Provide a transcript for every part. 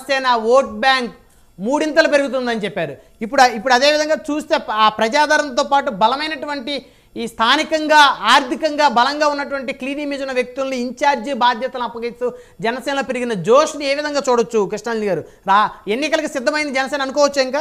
Janasena vote bank మూడింతలు పెరుగుతుందని చెప్పారు ఇప్పుడు ఇప్పుడు అదేవిధంగా చూస్తే ఆ ప్రజాదరణతో పాటు బలమైనటువంటి ఈ స్థానికంగా ఆర్థికంగా బలంగా ఉన్నటువంటి క్లీన్ ఇమేజ్ ఉన్న వ్యక్తుల్ని ఇన్ఛార్జి బాధ్యతలు అప్పగిస్తూ జనసేనలో పెరిగిన జోష్ని ఏ విధంగా చూడొచ్చు కృష్ణాంజలి గారు రా ఎన్నికలకు సిద్ధమైంది జనసేన అనుకోవచ్చు ఇంకా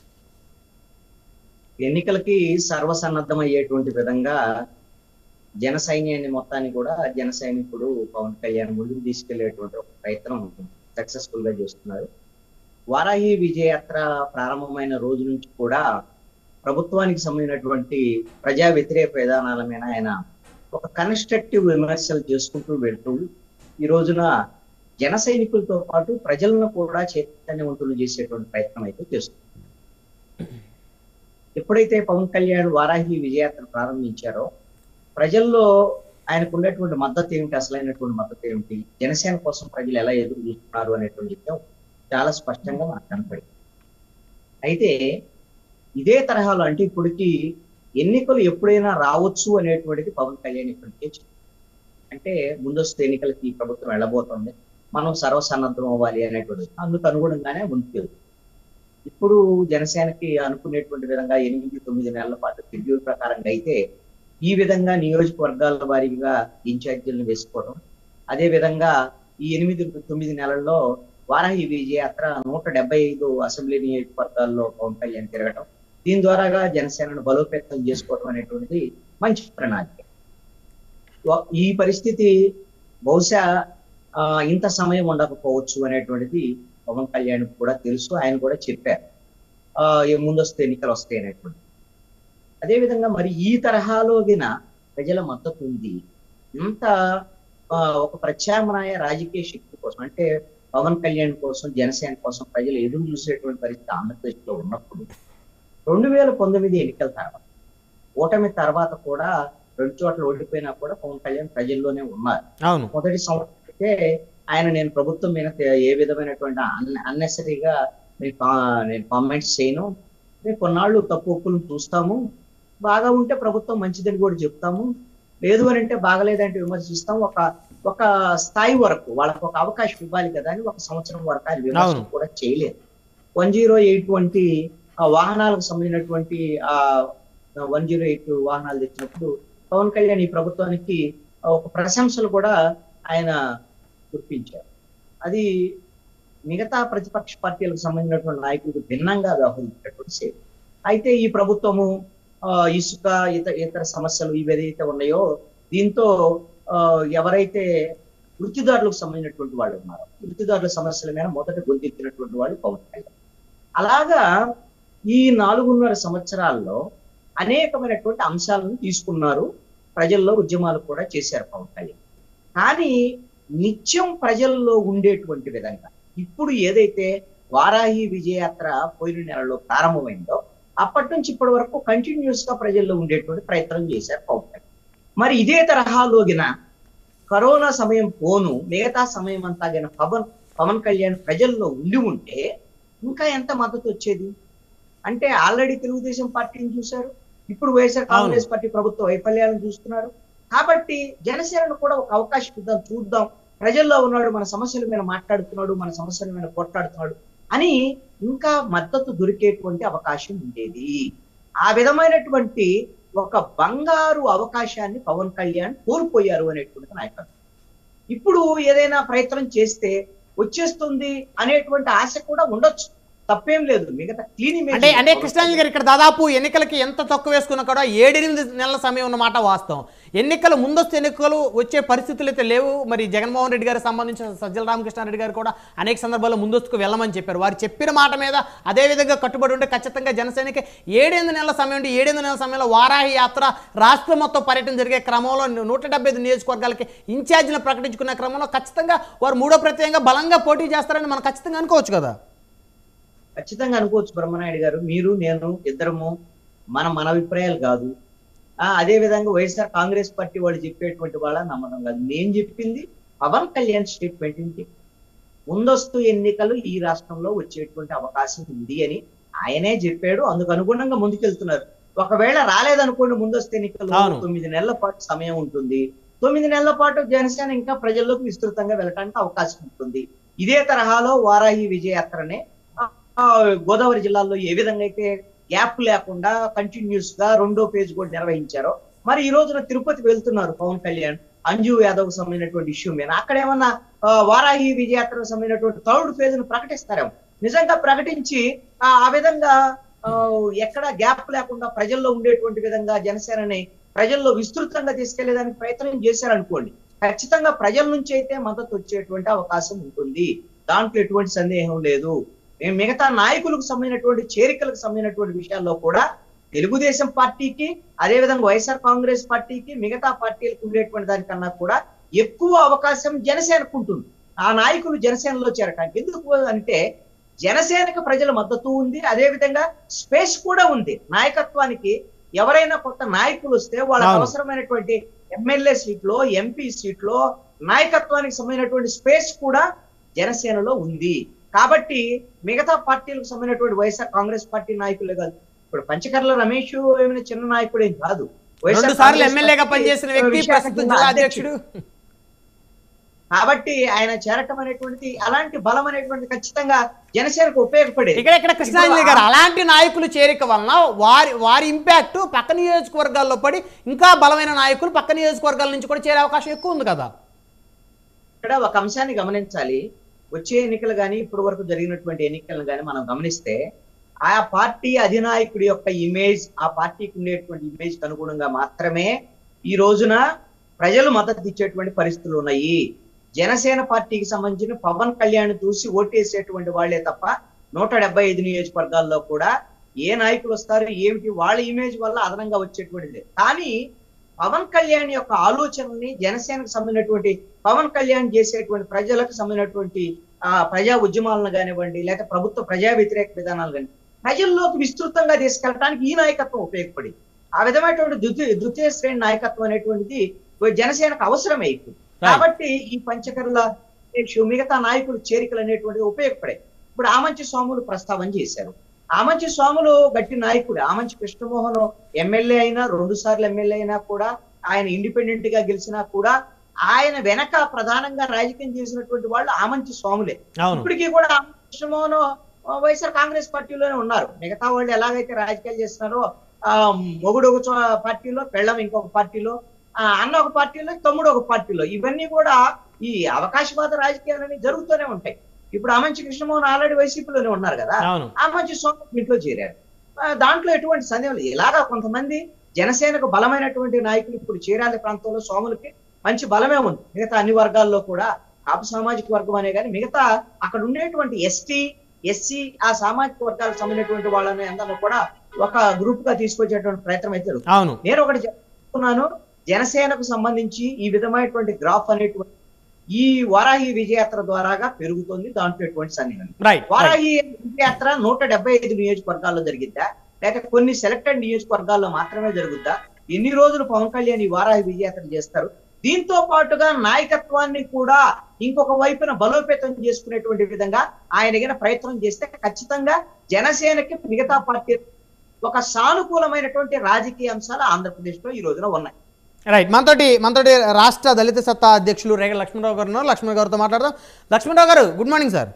ఎన్నికలకి సర్వసన్నద్ధమయ్యేటువంటి విధంగా జన సైన్యాన్ని మొత్తాన్ని కూడా జన సైనికుడు పవన్ కళ్యాణ్ ముందుకు తీసుకెళ్లేటువంటి ఒక ప్రయత్నం సక్సెస్ఫుల్ గా చేస్తున్నారు వారాహి విజయయాత్ర ప్రారంభమైన రోజు నుంచి కూడా ప్రభుత్వానికి సంబంధించినటువంటి ప్రజా వ్యతిరేక విధానాల మీద ఆయన ఒక కన్స్ట్రక్టివ్ విమర్శలు చేసుకుంటూ వెళ్తూ ఈ రోజున జన సైనికులతో పాటు ప్రజలను కూడా చైతన్యవంతులు చేసేటువంటి ప్రయత్నం అయితే చేస్తుంది ఎప్పుడైతే పవన్ కళ్యాణ్ వారాహి విజయాత్ర ప్రారంభించారో ప్రజల్లో ఆయనకు ఉన్నటువంటి మద్దతు ఏమిటి అసలైనటువంటి మద్దతు ఏమిటి జనసేన కోసం ప్రజలు ఎలా ఎదురు చూస్తున్నారు అనేటువంటి విషయం చాలా స్పష్టంగా మనకు కనపడింది అయితే ఇదే తరహాలో అంటే ఇప్పటికి ఎన్నికలు ఎప్పుడైనా రావచ్చు అనేటువంటిది పవన్ కళ్యాణ్ ఇప్పటికే చెప్పారు. అంటే ముందస్తు ఎన్నికలకి ఈ ప్రభుత్వం వెళ్ళబోతోంది మనం సర్వసన్నద్ధం అవ్వాలి అనేటువంటిది అందుకు అనుగుణంగానే ముందుకు వెళ్తుంది. ఇప్పుడు జనసేనకి అనుకునేటువంటి విధంగా ఎనిమిది తొమ్మిది నెలల పాటు షెడ్యూల్ ప్రకారంగా అయితే ఈ విధంగా నియోజకవర్గాల వారీగా ఇన్ఛార్జీలను వేసుకోవడం అదే విధంగా ఈ ఎనిమిది తొమ్మిది నెలల్లో వారాహి విజయయాత్ర నూట డెబ్బై ఐదు అసెంబ్లీ నియోజకవర్గాల్లో పవన్ కళ్యాణ్ తిరగటం దీని ద్వారాగా జనసేనను బలోపేతం చేసుకోవడం అనేటువంటిది మంచి ప్రణాళిక వ- ఈ పరిస్థితి బహుశా ఆ, ఇంత సమయం ఉండకపోవచ్చు అనేటువంటిది పవన్ కళ్యాణ్ కూడా తెలుసు ఆయన కూడా చెప్పారు ఆ, ఈ ముందస్తు ఎన్నికలు వస్తాయి అనేటువంటి అదేవిధంగా మరి ఈ తరహాలో గిన ప్రజల మద్దతు ఉంది ఇంత ఆ, ఒక ప్రత్యామ్నాయ రాజకీయ శక్తి కోసం అంటే పవన్ కళ్యాణ్ కోసం జనసేన కోసం ప్రజలు ఎదురు చూసేటువంటి పరిస్థితి ఆంధ్రప్రదేశ్ లో ఉన్నప్పుడు రెండు వేల పంతొమ్మిది ఎన్నికల తర్వాత ఓటమి తర్వాత కూడా రెండు చోట్ల ఓడిపోయినా కూడా పవన్ కళ్యాణ్ ప్రజల్లోనే ఉన్నారు అవును మొదటి సంవత్సరం అయితే ఆయన నేను ప్రభుత్వం మీద తే- ఏ విధమైనటువంటి అన్నెసరీగా నేను కా- నేను కామెంట్స్ చేయను మేము కొన్నాళ్ళు తప్పు ఒప్పులను చూస్తాము బాగా ఉంటే ప్రభుత్వం మంచిదని కూడా చెప్తాము లేదు అని అంటే బాగలేదంటే విమర్శిస్తాం ఒక ఒక స్థాయి వరకు వాళ్ళకి ఒక అవకాశం ఇవ్వాలి కదా అని ఒక సంవత్సరం వరకు ఆయన విమర్శ అవును. కూడా చేయలేదు వన్ జీరో ఎయిట్ వంటి ఆ వాహనాలకు సంబంధించినటువంటి ఆ వన్ జీరో ఎయిట్ వాహనాలు తెచ్చినప్పుడు పవన్ కళ్యాణ్ ఈ ప్రభుత్వానికి ఒక ప్రశంసలు కూడా ఆయన గుర్తించారు అది మిగతా ప్రతిపక్ష పార్టీలకు సంబంధించినటువంటి నాయకులకు భిన్నంగా వ్యవహరించినటువంటి సేవ అయితే ఈ ప్రభుత్వము ఆ, ఇసుక ఇతర ఇతర సమస్యలు ఇవి ఏదైతే ఉన్నాయో దీంతో ఆ, ఎవరైతే వృత్తిదారులకు సంబంధించినటువంటి వాళ్ళు ఉన్నారో వృత్తిదారుల సమస్యల మీద మొదట గొంతెత్తినటువంటి వాళ్ళు పవన్ కళ్యాణ్ అలాగా ఈ నాలుగున్నర సంవత్సరాల్లో అనేకమైనటువంటి అంశాలను తీసుకున్నారు ప్రజల్లో ఉద్యమాలు కూడా చేశారు పవన్ కళ్యాణ్ కానీ నిత్యం ప్రజల్లో ఉండేటువంటి విధంగా ఇప్పుడు ఏదైతే వారాహి విజయయాత్ర పోయిన నెలలో ప్రారంభమైందో అప్పటి నుంచి ఇప్పటి వరకు కంటిన్యూస్ గా ప్రజల్లో ఉండేటువంటి ప్రయత్నం చేశారు పవన్ కళ్యాణ్ మరి ఇదే తరహాలోగిన కరోనా సమయం పోను మిగతా సమయం అంతా గిన పవన్ పవన్ కళ్యాణ్ ప్రజల్లో ఉండి ఉంటే ఇంకా ఎంత మద్దతు వచ్చేది అంటే ఆల్రెడీ తెలుగుదేశం పార్టీని చూశారు ఇప్పుడు వైఎస్ఆర్ కాంగ్రెస్ పార్టీ ప్రభుత్వ వైఫల్యాలను చూస్తున్నారు కాబట్టి జనసేనను కూడా ఒక అవకాశం ఇద్దాం చూద్దాం ప్రజల్లో ఉన్నాడు మన సమస్యల మీద మాట్లాడుతున్నాడు మన సమస్యల మీద పోట్లాడుతున్నాడు అని ఇంకా మద్దతు దొరికేటువంటి అవకాశం ఉండేది ఆ విధమైనటువంటి ఒక బంగారు అవకాశాన్ని పవన్ కళ్యాణ్ కోల్పోయారు అనేటువంటి నాయకత్వం ఇప్పుడు ఏదైనా ప్రయత్నం చేస్తే వచ్చేస్తుంది అనేటువంటి ఆశ కూడా ఉండొచ్చు తప్పేం లేదు మిగతా క్లీన్ అంటే అంటే కృష్ణాంజలి గారు ఇక్కడ దాదాపు ఎన్నికలకి ఎంత తక్కువ వేసుకున్నా కూడా ఏడెనిమిది నెలల సమయం ఉన్నమాట వాస్తవం ఎన్నికలు ముందస్తు ఎన్నికలు వచ్చే పరిస్థితులు అయితే లేవు మరి జగన్మోహన్ రెడ్డి గారికి సంబంధించిన సజ్జల రామకృష్ణారెడ్డి గారు కూడా అనేక సందర్భాల్లో ముందస్తుకు వెళ్ళమని చెప్పారు వారు చెప్పిన మాట మీద అదే విధంగా కట్టుబడి ఉంటే ఖచ్చితంగా జనసేనకి ఏడెనిమిది నెలల సమయం ఉంటే ఏడెనిమిది నెలల సమయంలో వారాహి యాత్ర రాష్ట్రం మొత్తం పర్యటన జరిగే క్రమంలో నూట డెబ్బై ఐదు నియోజకవర్గాలకి ఇన్ఛార్జిని ప్రకటించుకునే క్రమంలో ఖచ్చితంగా వారు మూడో ప్రత్యేకంగా బలంగా పోటీ చేస్తారని మనం ఖచ్చితంగా అనుకోవచ్చు కదా ఖచ్చితంగా అనుకోవచ్చు బ్రహ్మనాయుడు గారు మీరు నేను ఇద్దరము మన మన అభిప్రాయాలు కాదు ఆ అదే విధంగా వైఎస్ఆర్ కాంగ్రెస్ పార్టీ వాళ్ళు చెప్పేటువంటి వాళ్ళ నమ్మకం కాదు నేను చెప్పింది పవన్ కళ్యాణ్ స్టేట్మెంట్ ఏంటి ముందస్తు ఎన్నికలు ఈ రాష్ట్రంలో వచ్చేటువంటి అవకాశం ఉంది అని ఆయనే చెప్పాడు అందుకు అనుగుణంగా ముందుకెళ్తున్నారు ఒకవేళ రాలేదనుకోండి ముందస్తు ఎన్నికలు అవును. తొమ్మిది నెలల పాటు సమయం ఉంటుంది తొమ్మిది నెలల పాటు జనసేన ఇంకా ప్రజల్లోకి విస్తృతంగా వెళ్ళడానికి అవకాశం ఉంటుంది ఇదే తరహాలో వారాహి విజయయాత్రనే ఆ, ఆ, గోదావరి జిల్లాలో ఏ విధంగా అయితే గ్యాప్ లేకుండా కంటిన్యూస్ గా రెండో పేజ్ కూడా నిర్వహించారో మరి ఈ రోజున తిరుపతి వెళ్తున్నారు పవన్ కళ్యాణ్ అంజు యాదవ్ సంబంధించినటువంటి ఇష్యూ మీద అక్కడ ఏమన్నా ఆ, వారాహి విజయయాత్రకు సంబంధించినటువంటి థర్డ్ ఫేజ్ ను ప్రకటిస్తారేమో నిజంగా ప్రకటించి ఆ ఆ విధంగా ఆ, ఎక్కడ గ్యాప్ లేకుండా ప్రజల్లో ఉండేటువంటి విధంగా జనసేనని ప్రజల్లో విస్తృతంగా తీసుకెళ్లేదానికి ప్రయత్నం చేశారనుకోండి ఖచ్చితంగా ప్రజల నుంచి అయితే మద్దతు వచ్చేటువంటి అవకాశం ఉంటుంది దాంట్లో ఎటువంటి సందేహం లేదు మేము మిగతా నాయకులకు సంబంధించినటువంటి చేరికలకు సంబంధించినటువంటి విషయాల్లో కూడా తెలుగుదేశం పార్టీకి అదేవిధంగా వైఎస్ఆర్ కాంగ్రెస్ పార్టీకి మిగతా పార్టీలకు ఉండేటువంటి దానికన్నా కూడా ఎక్కువ అవకాశం జనసేనకు ఉంటుంది ఆ నాయకులు జనసేనలో చేరటానికి ఎందుకు అంటే జనసేనకు ప్రజల మద్దతు ఉంది అదే విధంగా స్పేస్ కూడా ఉంది నాయకత్వానికి ఎవరైనా కొత్త నాయకులు వస్తే వాళ్ళకి అవును. అవసరమైనటువంటి ఎమ్మెల్యే సీట్లో ఎంపీ సీట్లో నాయకత్వానికి సంబంధించినటువంటి స్పేస్ కూడా జనసేనలో ఉంది కాబట్టి మిగతా పార్టీలకు సంబంధించినటువంటి వైఎస్ఆర్ కాంగ్రెస్ పార్టీ నాయకులే కాదు ఇప్పుడు పంచకర్ల రమేష్ ఏమైనా చిన్న నాయకుడేం కాదు వైఎస్ఆర్ రెండు సార్లు కాంగ్రెస్ ఎమ్మెల్యేగా పార్టీ పనిచేసిన వ్యక్తి విశాఖ ప్రస్తుతం జిల్లా జిల్లా అధ్యక్షుడు. అధ్యక్షుడు కాబట్టి ఆయన చేరటం అనేటువంటిది అలాంటి బలం అనేటువంటి ఖచ్చితంగా జనసేనకు ఉపయోగపడేది ఇక్కడ ఇక్కడ కృష్ణాంజలి గారు అలాంటి నాయకులు చేరిక వలన వారి వారి ఇంపాక్ట్ పక్క నియోజకవర్గాల్లో పడి ఇంకా బలమైన నాయకులు పక్క నియోజకవర్గాల నుంచి కూడా చేరే అవకాశం ఎక్కువ ఉంది కదా ఇక్కడ ఒక అంశాన్ని గమనించాలి వచ్చే ఎన్నికలు కానీ ఇప్పటి వరకు జరిగినటువంటి ఎన్నికలను కానీ మనం గమనిస్తే ఆ పార్టీ అధినాయకుడి యొక్క ఇమేజ్ ఆ పార్టీకి ఉండేటువంటి ఇమేజ్ అనుగుణంగా మాత్రమే ఈ రోజున ప్రజలు మద్దతు ఇచ్చేటువంటి పరిస్థితులు ఉన్నాయి జనసేన పార్టీకి సంబంధించిన పవన్ కళ్యాణ్ చూసి ఓటేసేటువంటి వాళ్ళే తప్ప నూట డెబ్బై ఐదు నియోజకవర్గాల్లో కూడా ఏ నాయకులు వస్తారు ఏమిటి వాళ్ళ ఇమేజ్ వల్ల అదనంగా వచ్చేటువంటిది లేదు. కానీ పవన్ కళ్యాణ్ యొక్క ఆలోచనని జనసేనకు సంబంధించినటువంటి పవన్ కళ్యాణ్ చేసేటువంటి ప్రజలకు సంబంధించినటువంటి ఆ ప్రజా ఉద్యమాలను కానివ్వండి లేకపోతే ప్రభుత్వ ప్రజా వ్యతిరేక విధానాలు కానీ ప్రజల్లోకి విస్తృతంగా తీసుకెళ్ళడానికి ఈ నాయకత్వం ఉపయోగపడింది ఆ విధమైనటువంటి ద్వితీయ ద్వితీయ శ్రేణి నాయకత్వం అనేటువంటిది జనసేనకు అవసరమే ఇప్పుడు కాబట్టి ఈ పంచకరుల issue, మిగతా నాయకులు చేరికలు అనేటువంటిది ఉపయోగపడాయి ఇప్పుడు ఆమంచి స్వాములు ప్రస్తావన చేశారు ఆమంచి స్వాములు గట్టి నాయకుడు ఆమంచి కృష్ణమోహన్ ఎమ్మెల్యే అయినా రెండు సార్లు ఎమ్మెల్యే అయినా కూడా ఆయన ఇండిపెండెంట్ గా గెలిచినా కూడా ఆయన వెనక ప్రధానంగా రాజకీయం చేసినటువంటి వాళ్ళు ఆమంచి స్వాములే అవును ఇప్పటికీ కూడా ఆమంచి కృష్ణమోహన్ ఆ, వైఎస్ఆర్ కాంగ్రెస్ పార్టీలోనే ఉన్నారు మిగతా వాళ్ళు ఎలాగైతే రాజకీయాలు చేస్తున్నారో ఆ మొగుడు ఒక చో- పార్టీలో పెళ్ళం ఇంకొక పార్టీలో ఆ అన్న ఒక పార్టీలో తమ్ముడు ఒక పార్టీలో ఇవన్నీ కూడా ఈ అవకాశవాద రాజకీయాలన్నీ జరుగుతూనే ఉంటాయి ఇప్పుడు ఆమంచి కృష్ణమోహన్ ఆల్రెడీ వైసీపీలోనే ఉన్నారు కదా అవును ఆ మంచి స్వామి ఇంట్లో చేరారు ఆ, దాంట్లో ఎటువంటి సందేహం లేదు ఇలాగా కొంతమంది జనసేనకు బలమైనటువంటి నాయకులు ఇప్పుడు చీరాల ప్రాంతంలో స్వాములకి మంచి బలమే ఉంది మిగతా అన్ని వర్గాల్లో కూడా కాపు సామాజిక వర్గం అనే కానీ మిగతా అక్కడ ఉండేటువంటి ఎస్టీ ఎస్సీ ఆ సామాజిక వర్గాలకు సంబంధించినటువంటి వాళ్ళని అందరూ కూడా ఒక గ్రూప్ గా తీసుకొచ్చేటువంటి ప్రయత్నం అయితే జరుగుతుంది. అవును నేను ఒకటి చెప్తున్నాను జనసేనకు సంబంధించి ఈ విధమైనటువంటి గ్రాఫ్ అనేటువంటి ఈ వారాహి విజయాత్ర ద్వారాగా పెరుగుతుంది దాంట్లో ఎటువంటి సందేహం లేదు. రైట్ వారాహి యాత్ర నూట డెబ్బై ఐదు నియోజకవర్గాల్లో జరిగిద్దా లేక కొన్ని సెలెక్టెడ్ నియోజకవర్గాల్లో మాత్రమే జరుగుద్దా ఎన్ని రోజులు పవన్ కళ్యాణ్ ఈ వారాహి విజయాత్ర చేస్తారు దీంతో పాటుగా నాయకత్వాన్ని కూడా ఇంకొక వైపున బలోపేతం చేసుకునేటువంటి విధంగా ఆయన గిన ప్రయత్నం చేస్తే ఖచ్చితంగా జనసేనకి మిగతా పార్టీ ఒక సానుకూలమైనటువంటి రాజకీయ అంశాలు ఆంధ్రప్రదేశ్ లో ఈ రోజున ఉన్నాయి రైట్ మనతోటి మనతోటి రాష్ట్ర దళిత సత్తా అధ్యక్షులు రేగ లక్ష్మణరావు గారు ఉన్నారు లక్ష్మణ్ గారితో మాట్లాడదాం Lakshmanarao garu good morning sir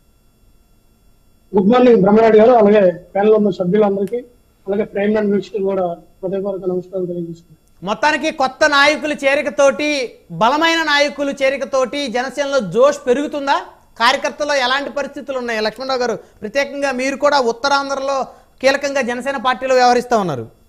good morning Brahmanaidu garu అలాగే ప్యానల్ ఉన్న సభ్యులందరికీ అలాగే ప్రైమ్ అండ్ వీక్షకులు కూడా హృదయపూర్వక నమస్కారం తెలియజేస్తున్నాను మొత్తానికి కొత్త నాయకుల చేరికతోటి బలమైన నాయకుల చేరికతోటి జనసేనలో జోష్ పెరుగుతుందా కార్యకర్తల్లో ఎలాంటి పరిస్థితులు ఉన్నాయి లక్ష్మణరావు గారు ప్రత్యేకంగా మీరు కూడా ఉత్తరాంధ్రలో కీలకంగా జనసేన పార్టీలో వ్యవహరిస్తూ ఉన్నారు